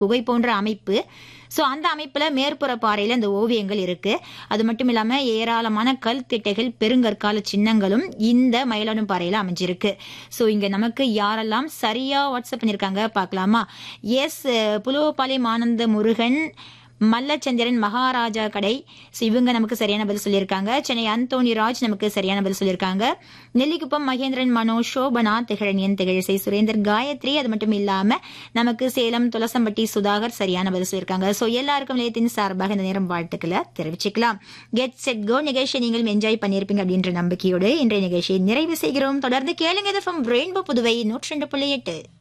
குகை போன்ற அமைப்பு ஸோ அந்த அமைப்புல மேற்புற பாறையில இந்த ஓவியங்கள் இருக்கு அது மட்டும் இல்லாம ஏராளமான கல் திட்டைகள் பெருங்கற்கால சின்னங்களும் இந்த மயிலாடும் பாறையில அமைஞ்சிருக்கு ஸோ இங்க நமக்கு யாரெல்லாம் சரியா வாட்ஸ்அப் பண்ணிருக்காங்க பார்க்கலாமா எஸ் புலுவப்பாளையம் ஆனந்த முருகன் மல்லச்சந்திரன் மகாராஜா கடை ஸோ இவங்க நமக்கு சரியான பதில் சொல்லியிருக்காங்க சென்னை அந்தோணி ராஜ் நமக்கு சரியான பதில் சொல்லியிருக்காங்க நெல்லிக்குப்பம் மகேந்திரன் மனோ சோபனா திகழனியன் திகழிசை சுரேந்தர் காயத்ரி அது மட்டும் இல்லாம நமக்கு சேலம் துளசம்பட்டி சுதாகர் சரியான பதில் சொல்லியிருக்காங்க ஸோ எல்லாருக்கும் நிலையத்தின் சார்பாக இந்த நேரம் வாழ்த்துக்களை தெரிவிச்சுக்கலாம் கெட் செட் கோ நிகழ்ச்சியை நீங்களும் என்ஜாய் பண்ணியிருப்பீங்க அப்படின்ற நம்பிக்கையோடு இன்றைய நிகழ்ச்சியை நிறைவு செய்கிறோம் தொடர்ந்து கேளுங்க இது ஃப்ரம் ரெயின்போ புதுவை நூற்றி ரெண்டு புள்ளி எட்டு